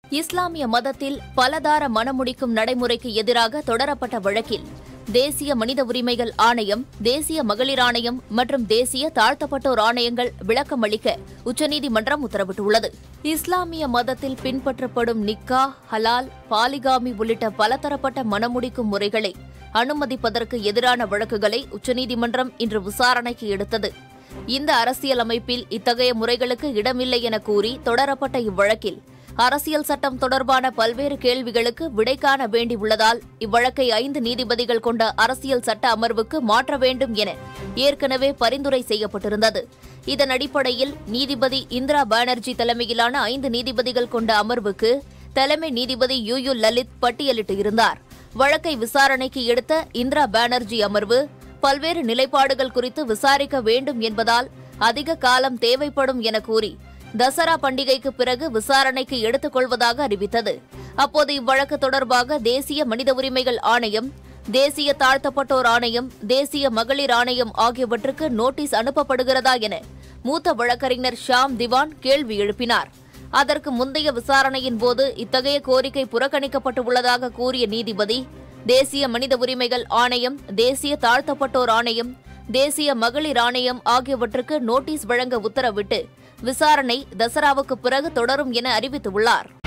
இஸ்லாமிய மதத்தில் பலதார மணமுடிக்கும் நடைமுறைக்கு எதிராக தொடரப்பட்ட வழக்கில் தேசிய மனித உரிமைகள் ஆணையம் தேசிய மகளிர் ஆணையம் மற்றும் தேசிய தாழ்த்தப்பட்டோர் ஆணையங்கள் விளக்கம் அளிக்க உச்சநீதிமன்றம் உத்தரவிட்டுள்ளது இஸ்லாமிய மதத்தில் பின்பற்றப்படும் நிக்கா ஹலால் பாலிகாமி உள்ளிட்ட பலதரப்பட்ட மணமுடிக்கும் முறைகளை அனுமதிப்பதற்கு எதிரான வழக்குகளை உச்சநீதிமன்றம் இன்று விசாரணைக்கு எடுத்தது இந்த அரசியலமைப்பில் இத்தகைய முறைகளுக்கு இடமில்லை என கூறி தொடரப்பட்ட இவ்வழக்கில் அரசியல் சட்டம் தொடர்பான பல்வேறு கேள்விகளுக்கு விடை காண வேண்டியுள்ளதால் இவ்வழக்கை ஐந்து நீதிபதிகள் கொண்ட அரசியல் சட்ட அமர்வுக்கு மாற்ற வேண்டும் என ஏற்கனவே பரிந்துரை செய்யப்பட்டிருந்தது இதன் அடிப்படையில் நீதிபதி இந்திரா பானர்ஜி தலைமையிலான ஐந்து நீதிபதிகள் கொண்ட அமர்வுக்கு தலைமை நீதிபதி யு யு லலித் பட்டியலிட்டு இருந்தார் வழக்கை விசாரணைக்கு எடுத்த இந்திரா பானர்ஜி அமர்வு பல்வேறு நிலைப்பாடுகள் குறித்து விசாரிக்க வேண்டும் என்பதால் அதிக காலம் தேவைப்படும் என கூறி தசரா பண்டிகைக்கு பிறகு விசாரணைக்கு எடுத்துக் கொள்வதாக அறிவித்தது அப்போது இவ்வழக்கு தொடர்பாக தேசிய மனித உரிமைகள் ஆணையம் தேசிய தாழ்த்தப்பட்டோர் ஆணையம் தேசிய மகளிர் ஆணையம் ஆகியவற்றுக்கு நோட்டீஸ் அனுப்பப்படுகிறதா என மூத்த வழக்கறிஞர் ஷாம் திவான் கேள்வி எழுப்பினார் அதற்கு முந்தைய விசாரணையின் போது இத்தகைய கோரிக்கை புறக்கணிக்கப்பட்டுள்ளதாக கூறிய நீதிபதி தேசிய மனித உரிமைகள் ஆணையம் தேசிய தாழ்த்தப்பட்டோர் ஆணையம் தேசிய மகளிர் ஆணையம் ஆகியவற்றுக்கு நோட்டீஸ் வழங்க உத்தரவிட்டு விசாரணை தசராவுக்கு பிறகு தொடரும் என அறிவித்துள்ளார்